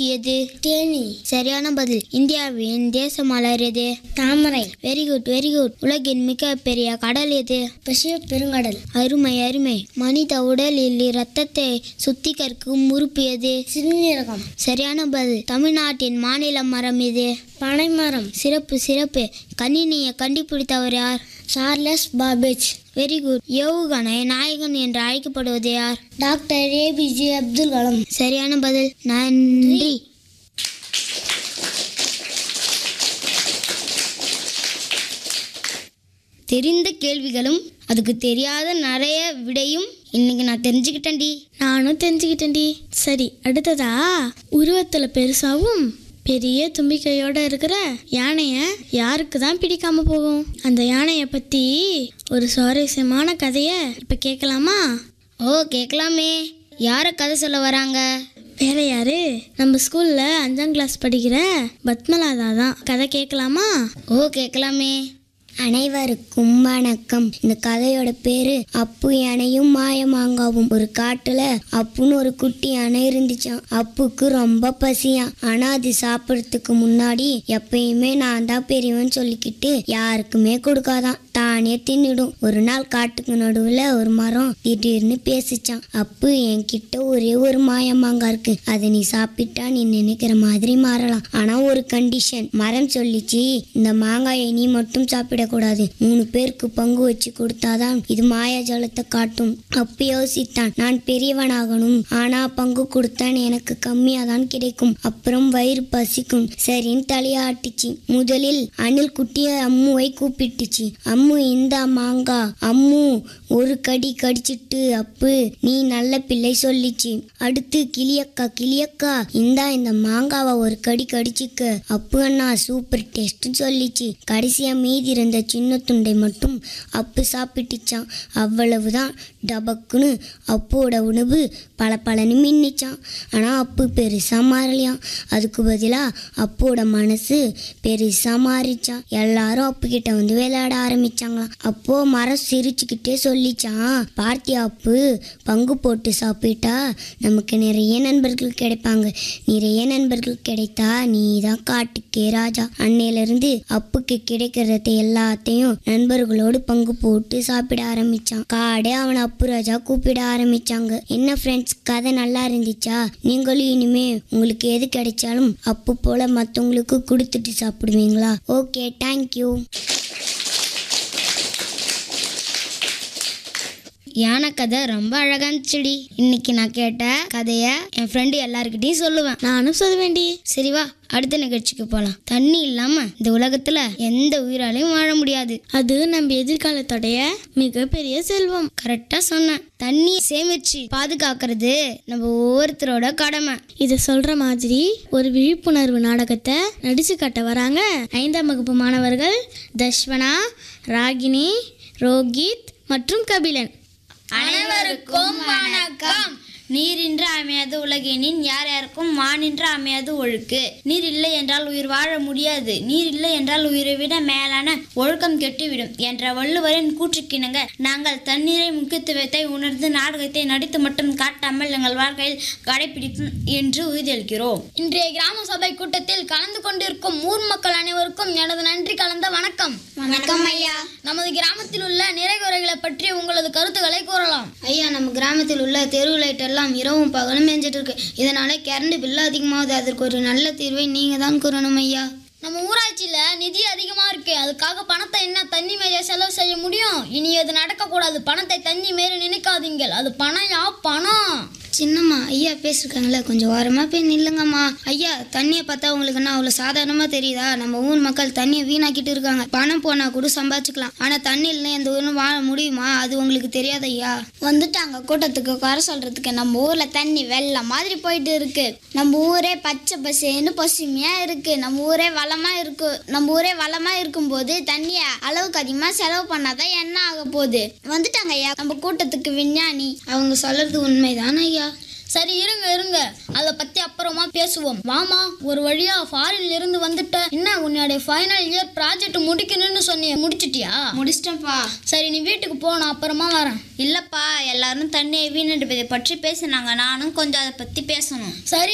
எது தேனி சரியான பதில் இந்தியாவின் தேச மலர் எது தாமரை வெரி குட் வெரி குட் உலகின் மிக பெரிய கடல் எது பசிபிக் பெருங்கடல் அருமை அருமை மனித உடலில் இரத்தத்தை சுத்திகரிக்கும் உறுப்பு எது சிறுநீரகம் சரியான பதில் தமிழ்நாட்டின் மாநில மரம் இது பனைமரம் சிறப்பு சிறப்பு கணினியை கண்டுபிடித்தவர் யார் சார்லஸ் பாபேஜ் வெரி குட் ஏவுகணை நாயகன் என்று அழைக்கப்படுவது யார் டாக்டர் ஏபிஜே அப்துல் கலாம் சரியான பதில் நன்றி தெரிந்த கேள்விகளும் அதுக்கு தெரியாத நிறைய விடையும் இன்னைக்கு நான் தெரிஞ்சுக்கிட்டேன்டி நானும் தெரிஞ்சுக்கிட்டேன்டி சரி அடுத்ததா உருவத்துல பெருசாவும் பெரிய தும்பிக்கையோட இருக்கிற யானைய யாருக்கு தான் பிடிக்காம போகும் அந்த யானைய பத்தி ஒரு சுவாரஸ்யமான கதைய இப்ப கேட்கலாமா ஓ கேட்கலாமே யார கதை சொல்ல வராங்க வேற யாரு நம்ம ஸ்கூல்ல அஞ்சாம் கிளாஸ் படிக்கிற பத்மலாதா தான் கதை கேட்கலாமா ஓ கேட்கலாமே அனைவருக்கும் வணக்கம் இந்த கதையோட பேரு அப்பு யானையும் மாயமாங்காவும் ஒரு காட்டுல அப்புன்னு ஒரு குட்டி யானை இருந்துச்சாம் அப்புக்கு ரொம்ப பசியாம் ஆனா அது சாப்பிடறதுக்கு முன்னாடி எப்பயுமே நான் தான் பெரியவன் சொல்லிக்கிட்டு யாருக்குமே கொடுக்காதான் தானே தின்னுடும் ஒரு நாள் காட்டுக்கு நடுவுல ஒரு மரம் திடீர்னு பேசிச்சான் அப்பு என்கிட்ட ஒரே ஒரு மாயமாங்கா இருக்கு அதை நீ சாப்பிட்டா நீ நினைக்கிற மாதிரி மாறலாம் ஆனா ஒரு கண்டிஷன் மரம் சொல்லிச்சு இந்த மாங்காயை நீ மட்டும் சாப்பிடக்கூடாது மூணு பேருக்கு பங்கு வச்சு கொடுத்தாதான் இது மாயாஜாலத்தை காட்டும் அப்பு யோசித்தான் நான் பெரியவனாகணும் ஆனா பங்கு கொடுத்தான் எனக்கு கம்மியா தான் கிடைக்கும் அப்புறம் வயிறு பசிக்கும் சரின்னு தலையாட்டுச்சு முதலில் அணில் குட்டிய அம்முவை கூப்பிட்டுச்சு அம்மு இந்த மாங்கா அம்மு ஒரு கடி கடிச்சிட்டு அப்பு நீ நல்ல பிள்ளை சொல்லிச்சு அடுத்து கிளியக்கா கிளியக்கா இந்தா இந்த மாங்காவை ஒரு கடி கடிச்சுக்க அப்பு அண்ணா சூப்பர் டேஸ்ட்னு சொல்லிச்சு கடைசியா மீதி இருந்த சின்ன துண்டை மட்டும் அப்பு சாப்பிட்டுச்சான் அவ்வளவுதான் டபக்குன்னு அப்போட உணவு பல பலன்னு மின்னிச்சான் ஆனால் அப்பு பெருசா மாறலையாம் அதுக்கு பதிலா அப்போட மனசு பெருசா மாறிச்சான் எல்லாரும் அப்பு கிட்ட வந்து விளையாட ஆரம்பிச்சாங்களாம் அப்போ மரம் சிரிச்சுக்கிட்டே சொல்லிச்சான் பார்த்தியா அப்பு பங்கு போட்டு சாப்பிட்டா நமக்கு நிறைய நண்பர்கள் கிடைப்பாங்க நிறைய நண்பர்கள் கிடைத்தா நீ தான் காட்டுக்கே ராஜா அன்னையிலிருந்து அப்புக்கு கிடைக்கிறத எல்லாத்தையும் நண்பர்களோடு பங்கு போட்டு சாப்பிட ஆரம்பிச்சான் காடே அவனை அப்பு ராஜா கூப்பிட ஆரம்பிச்சாங்க என்ன ஃப்ரெண்ட்ஸ் கதை நல்லா இருந்துச்சா நீங்களும் இனிமே உங்களுக்கு எது கிடைச்சாலும் அப்பு போல மற்றவங்களுக்கு கொடுத்துட்டு சாப்பிடுவீங்களா ஓகே தேங்க்யூ யானை கதை ரொம்ப அழகா இருந்துச்சுடி இன்னைக்கு நான் கேட்ட கதைய என் ஃப்ரெண்டு எல்லாருக்கிட்டையும் சொல்லுவேன் நானும் சொல்லுவேன்டி சரி வா அடுத்த நிகழ்ச்சிக்கு போகலாம் தண்ணி இல்லாம இந்த உலகத்துல எந்த உயிராலையும் வாழ முடியாது அது நம்ம எதிர்காலத்தோடைய மிகப்பெரிய செல்வம் கரெக்டா சொன்னேன் தண்ணி சேமிச்சு பாதுகாக்கிறது நம்ம ஒவ்வொருத்தரோட கடமை இதை சொல்ற மாதிரி ஒரு விழிப்புணர்வு நாடகத்தை நடிச்சு காட்ட வராங்க ஐந்தாம் வகுப்பு மாணவர்கள் தஷ்வனா ராகினி ரோகித் மற்றும் கபிலன் அனைவருக்கும் வணக்கம் நீரின்றி அமையாது உலகெனின் யார் யாருக்கும் மானின்று அமையாது ஒழுக்கு நீர் இல்லை என்றால் உயிர் வாழ முடியாது நீர் இல்லை என்றால் உயிரை விட மேலான ஒழுக்கம் கெட்டுவிடும் என்ற வள்ளுவரின் கூற்றுக்கிணங்க நாங்கள் தண்ணீரை முக்கியத்துவத்தை உணர்ந்து நாடகத்தை நடித்து மட்டும் காட்டாமல் எங்கள் வாழ்க்கையில் கடைபிடிப்போம் என்று உறுதியளிக்கிறோம் இன்றைய கிராம சபை கூட்டத்தில் கலந்து கொண்டிருக்கும் ஊர் மக்கள் அனைவருக்கும் எனது நன்றி கலந்த வணக்கம் வணக்கம் ஐயா நமது கிராமத்தில் உள்ள நிறைகுறைகளை பற்றி உங்களது கருத்துக்களை கூறலாம் ஐயா நம்ம கிராமத்தில் உள்ள தெரு லைட் எல்லாம் இரவும் பகலும் மேய்ஞ்சிட்டு இருக்கு இதனால கரண்ட் பில் அதிகமாகுது அதற்கு ஒரு நல்ல தீர்வை நீங்க தான் கூறணும் ஐயா நம்ம ஊராட்சியில நிதி அதிகமா இருக்கு அதுக்காக பணத்தை என்ன தண்ணி மேல செலவு செய்ய முடியும் இனி அது நடக்கக்கூடாது பணத்தை தண்ணி மேல நினைக்காதீங்கள் அது பணம் யா பணம் சின்னம்மா ஐயா பேசிருக்காங்களே கொஞ்சம் ஓரமா போய் நில்லுங்கம்மா ஐயா தண்ணியை பார்த்தா உங்களுக்கு என்ன அவ்வளோ சாதாரணமா தெரியுதா நம்ம ஊர் மக்கள் தண்ணியை வீணாக்கிட்டு இருக்காங்க பணம் போனா கூட சம்பாதிச்சுக்கலாம் ஆனா தண்ணி இல்லைன்னா எந்த ஊரும் வாழ முடியுமா அது உங்களுக்கு தெரியாது ஐயா வந்துட்டாங்க கூட்டத்துக்கு குறை சொல்றதுக்கு நம்ம ஊர்ல தண்ணி வெள்ளம் மாதிரி போயிட்டு இருக்கு நம்ம ஊரே பச்சை பசேன்னு பசுமையா இருக்கு நம்ம ஊரே வளமா இருக்கு நம்ம ஊரே வளமா இருக்கும்போது தண்ணிய அளவுக்கு அதிகமா செலவு பண்ணாதான் என்ன ஆக போகுது வந்துட்டாங்க ஐயா நம்ம கூட்டத்துக்கு விஞ்ஞானி அவங்க சொல்றது உண்மைதானே ஐயா சரி இருங்க இருங்க அதை பத்தி அப்புறமா பேசுவோம் வாமா ஒரு வழியா ஃபாரின்ல இருந்து வந்துட்ட என்ன உன்னுடைய ஃபைனல் இயர் ப்ராஜெக்ட் முடிக்கணும்னு சொன்னியே முடிச்சிட்டியா முடிச்சிட்டேன்ப்பா சரி நீ வீட்டுக்கு போ நான் அப்புறமா வரேன் இல்லப்பா எல்லாரும் தண்ணியை வீணடிப்பதை பற்றி பேசினாங்க நானும் கொஞ்சம் அதை பத்தி பேசணும் சரி